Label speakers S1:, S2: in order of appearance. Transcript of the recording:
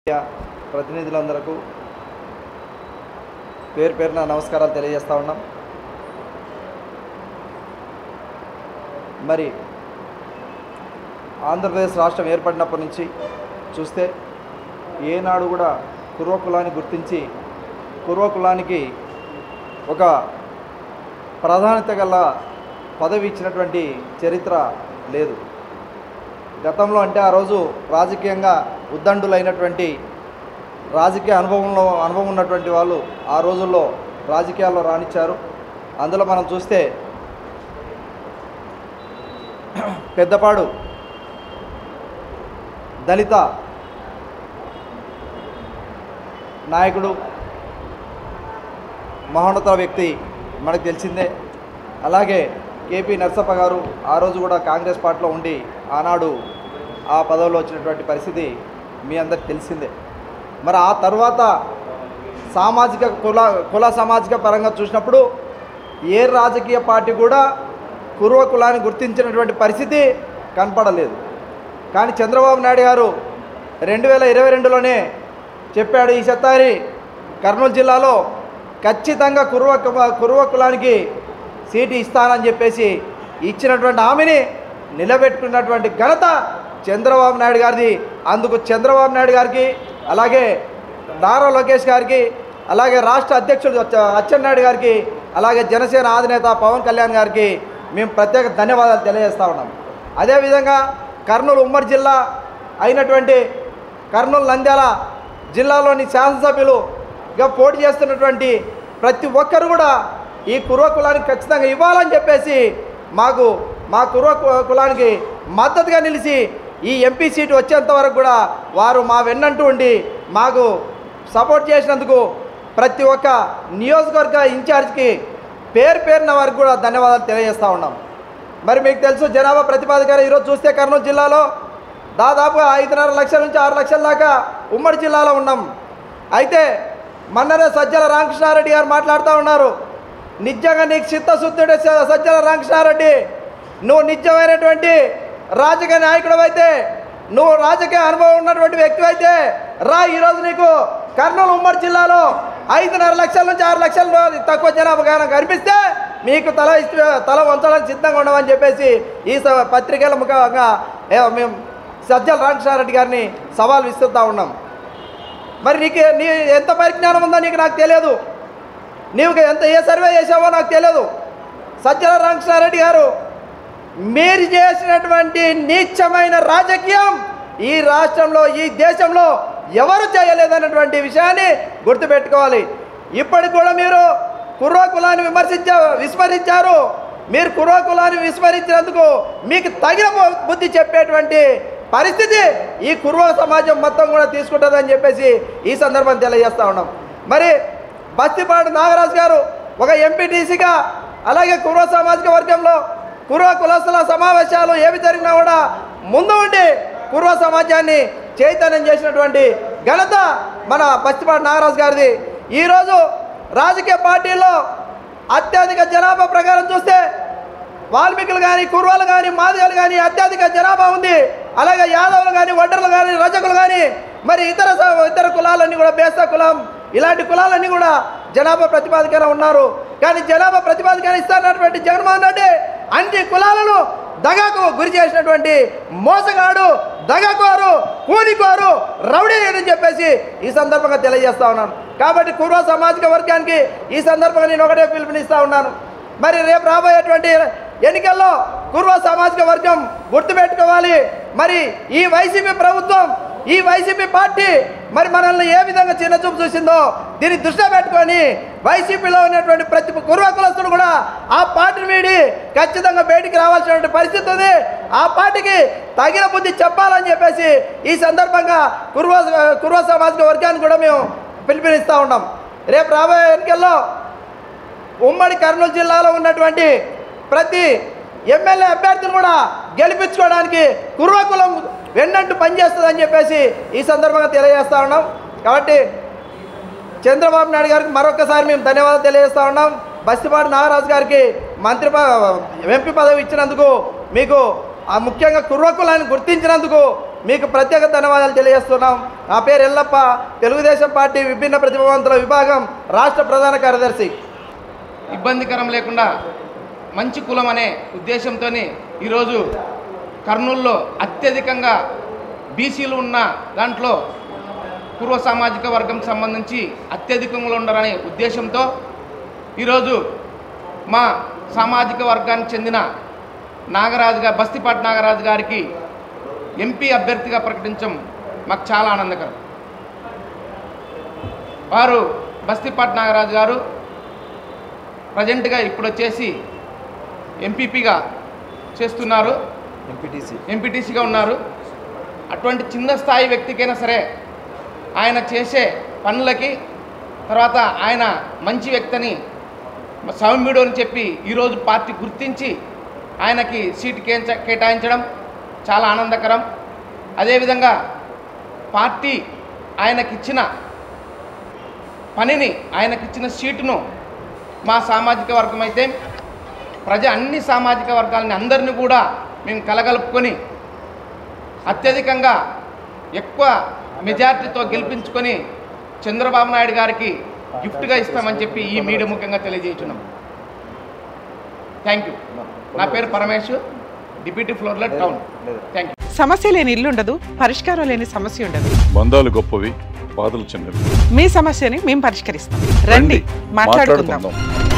S1: media ప్రతినిధులందరకు పేరు పేరున నమస్కారాలు తెలియజేస్తా ఉన్నాం మరి ఆంధ్రప్రదేశ్ రాష్ట్రం ఏర్పడినప్పటి నుంచి చూస్తే ఏనాడు కూడా కుర్వ కులాన్ని గుర్తించి కుర్వ కులానికి ఒక ప్రాధాన్యత గల పదవి ఇచ్చినటువంటి చరిత్ర లేదు గతంలో అంటే ఆ రోజు రాజకీయంగా ఉద్దండులైనటువంటి రాజకీయ అనుభవంలో అనుభవం ఉన్నటువంటి వాళ్ళు ఆ రోజుల్లో రాజకీయాల్లో రాణించారు అందులో మనం చూస్తే పెద్దపాడు దళిత నాయకుడు మహోన్నత వ్యక్తి మనకు తెలిసిందే అలాగే కేపీ నరసప్ప గారు ఆ రోజు కూడా కాంగ్రెస్ పార్టీలో ఉండి ఆనాడు ఆ పదవిలో వచ్చినటువంటి పరిస్థితి మీ అందరికి తెలిసిందే మరి ఆ తర్వాత సామాజిక కుల కుల సామాజిక పరంగా చూసినప్పుడు ఏ రాజకీయ పార్టీ కూడా కుర్వ కులాన్ని గుర్తించినటువంటి పరిస్థితి కనపడలేదు కానీ చంద్రబాబు నాయుడు గారు రెండు వేల ఇరవై రెండులోనే చెప్పాడు ఈ సత్తారి కర్నూలు జిల్లాలో ఖచ్చితంగా కుర్వ కు- కుర్వ కులానికి సీటు ఇస్తానని చెప్పేసి ఇచ్చినటువంటి హామీని నిలబెట్టుకున్నటువంటి ఘనత చంద్రబాబు నాయుడు గారిది అందుకు చంద్రబాబు నాయుడు గారికి అలాగే నారా లోకేష్ గారికి అలాగే రాష్ట్ర అధ్యక్షుడు అచ్చ- అచ్చెన్నాయుడు గారికి అలాగే జనసేన అధినేత పవన్ కళ్యాణ్ గారికి మేము ప్రత్యేక ధన్యవాదాలు తెలియజేస్తా ఉన్నాం అదేవిధంగా కర్నూలు ఉమ్మడి జిల్లా అయినటువంటి కర్నూలు నంద్యాల జిల్లాలోని శాసనసభ్యులుగా పోటీ చేస్తున్నటువంటి ప్రతి ఒక్కరు కూడా ఈ కుర్వ కులానికి ఖచ్చితంగా ఇవ్వాలని చెప్పేసి మాకు మా కుర్వ కు- కులానికి మద్దతుగా నిలిచి ఈ ఎంపీ సీటు వచ్చేంత వరకు కూడా వారు మా వెన్నంటూ ఉండి మాకు సపోర్ట్ చేసినందుకు ప్రతి ఒక్క నియోజకవర్గ ఇన్ఛార్జ్కి పేరు పేరున వారికి కూడా ధన్యవాదాలు తెలియజేస్తూ ఉన్నాం మరి మీకు తెలుసు జనాభా ప్రతిపాదకర ఈరోజు చూస్తే కర్నూలు జిల్లాలో దాదాపుగా ఐదున్నర లక్షల నుంచి ఆరు లక్షల దాకా ఉమ్మడి జిల్లాలో ఉన్నాం అయితే మొన్ననే సజ్జల రామకృష్ణారెడ్డి గారు మాట్లాడుతూ ఉన్నారు నిజంగా నీకు చిత్తశుద్ధుడే స- సజ్జల రామకృష్ణారెడ్డి నువ్వు నిజమైనటువంటి రాజకీయ నాయకుడు అయితే నువ్వు రాజకీయ అనుభవం ఉన్నటువంటి వ్యక్తి అయితే రా ఈరోజు నీకు కర్నూలు ఉమ్మడి జిల్లాలో ఐదున్నర లక్షల నుంచి ఆరు లక్షల తక్కువ జనాభా గానం కనిపిస్తే మీకు తల ఇస్తూ తల వంచడానికి సిద్ధంగా ఉండమని చెప్పేసి ఈ స- పత్రికల ముఖంగా ఏ, మేము సజ్జల రామకృష్ణారెడ్డి గారిని సవాల్ విసురుతూ ఉన్నాం మరి నీకు నీ ఎంత పరిజ్ఞానం ఉందో నీకు నాకు తెలియదు నీవు ఎంత ఏ సర్వే చేసావో నాకు తెలియదు సజ్జల రామకృష్ణారెడ్డి గారు మీరు చేసినటువంటి నీచమైన రాజకీయం ఈ రాష్ట్రంలో ఈ దేశంలో ఎవరు చేయలేదన్నటువంటి విషయాన్ని గుర్తుపెట్టుకోవాలి ఇప్పటికి కూడా మీరు కుర్ర కులాన్ని విమర్శించా విస్మరించారు మీరు కుర్ర కులాన్ని విస్మరించినందుకు మీకు తగిన బు- బుద్ధి చెప్పేటువంటి పరిస్థితి ఈ కుర్వ సమాజం మొత్తం కూడా తీసుకుంటుందని చెప్పేసి ఈ సందర్భం తెలియజేస్తా ఉన్నాం మరి బస్తిపాడు నాగరాజు గారు ఒక ఎంపీటీసీగా అలాగే కుర్వ సామాజిక వర్గంలో కుర్వ కులస్తుల సమావేశాలు ఏవి జరిగినా కూడా ముందు ఉండి కుర్వ సమాజాన్ని చైతన్యం చేసినటువంటి ఘనత మన బస్తిపాడు నాగరాజు గారిది ఈరోజు రాజకీయ పార్టీల్లో అత్యధిక జనాభా ప్రకారం చూస్తే వాల్మీకులు కానీ కుర్వాలు కానీ మాదిగలు కానీ అత్యధిక జనాభా ఉంది అలాగే యాదవులు కానీ వడ్డర్లు కానీ రజకులు కానీ మరి ఇతర స- ఇతర కులాలన్నీ కూడా బేస్తా కులం ఇలాంటి కులాలన్నీ కూడా జనాభా ప్రతిపాదికన ఉన్నారు కానీ జనాభా ప్రతిపాదికన ఇస్తున్నటువంటి జగన్మోహన్ రెడ్డి అన్ని కులాలను దగాకు గురి చేసినటువంటి మోసగాడు దగకోరు కూలికోరు రౌడీ అని చెప్పేసి ఈ సందర్భంగా తెలియజేస్తా ఉన్నాను కాబట్టి కుర్వ సామాజిక వర్గానికి ఈ సందర్భంగా నేను ఒకటే పిలుపునిస్తా ఉన్నాను మరి రేపు రాబోయేటువంటి ఎన్నికల్లో కుర్వ సామాజిక వర్గం గుర్తుపెట్టుకోవాలి మరి ఈ వైసీపీ ప్రభుత్వం ఈ వైసీపీ పార్టీ మరి మనల్ని ఏ విధంగా చిన్నచూపు చూసిందో దీన్ని దృష్టిలో పెట్టుకొని వైసీపీలో ఉన్నటువంటి ప్రతి కుర్వ కులస్తుడు కూడా ఆ పార్టీని వీడి ఖచ్చితంగా బయటికి రావాల్సినటువంటి పరిస్థితి ఉంది ఆ పార్టీకి తగిన బుద్ధి చెప్పాలని చెప్పేసి ఈ సందర్భంగా కుర్వ కుర్వ సామాజిక వర్గాన్ని కూడా మేము పిలుపునిస్తూ ఉన్నాం రేపు రాబోయే ఎన్నికల్లో ఉమ్మడి కర్నూలు జిల్లాలో ఉన్నటువంటి ప్రతి ఎమ్మెల్యే అభ్యర్థిని కూడా గెలిపించుకోవడానికి కుర్వకులం వెన్నంటూ పనిచేస్తుందని చెప్పేసి ఈ సందర్భంగా తెలియజేస్తా ఉన్నాం కాబట్టి చంద్రబాబు నాయుడు గారికి మరొకసారి మేము ధన్యవాదాలు తెలియజేస్తా ఉన్నాం బస్తిపాటి నాగరాజు గారికి మంత్రి ప- ఎంపీ పదవి ఇచ్చినందుకు మీకు ఆ ముఖ్యంగా కుర్వకులాన్ని గుర్తించినందుకు మీకు ప్రత్యేక ధన్యవాదాలు తెలియజేస్తున్నాం నా పేరు ఎల్లప్ప తెలుగుదేశం పార్టీ విభిన్న ప్రతిభావంతుల విభాగం రాష్ట్ర ప్రధాన కార్యదర్శి
S2: ఇబ్బందికరం లేకుండా మంచి కులం అనే ఉద్దేశంతో ఈరోజు కర్నూలులో అత్యధికంగా బీసీలు ఉన్న దాంట్లో పూర్వ సామాజిక వర్గం సంబంధించి అత్యధికంగా ఉండరనే ఉద్దేశంతో ఈరోజు మా సామాజిక వర్గానికి చెందిన నాగరాజు గారు బస్తిపాటి నాగరాజు గారికి ఎంపీ అభ్యర్థిగా ప్రకటించడం మాకు చాలా ఆనందకరం వారు బస్తిపాటి నాగరాజు గారు ప్రజెంట్గా ఇప్పుడు వచ్చేసి ఎంపీపీగా చేస్తున్నారు
S1: ఎంపీటీసీ
S2: ఎంపీటీసీగా ఉన్నారు అటువంటి చిన్న స్థాయి వ్యక్తికైనా సరే ఆయన చేసే పనులకి తర్వాత ఆయన మంచి వ్యక్తిని సౌమ్యుడు అని చెప్పి ఈరోజు పార్టీ గుర్తించి ఆయనకి సీటు కేంచ కేటాయించడం చాలా ఆనందకరం అదేవిధంగా పార్టీ ఆయనకిచ్చిన పనిని ఆయనకిచ్చిన సీటును మా సామాజిక వర్గం అయితే ప్రజ అన్ని సామాజిక వర్గాలని అందరినీ కూడా మేము కలగలుపుకొని అత్యధికంగా ఎక్కువ మెజార్టీతో గెలిపించుకొని చంద్రబాబు నాయుడు గారికి గిఫ్ట్గా ఇస్తామని చెప్పి ఈ మీడియా ముఖ్యంగా తెలియజేస్తున్నాం థ్యాంక్ యూ నా పేరు Paramesh deputy floor leader town thank you
S3: సమస్య లేని ఇల్లు ఉండదు పరిష్కారం లేని సమస్య ఉండదు
S4: బంధాలు గొప్పవి బాధలు చిన్నవి
S3: మీ సమస్యని మేము పరిష్కరిస్తాం రండి మాట్లాడుకుందాం
S4: మాట్లాడుకుందాం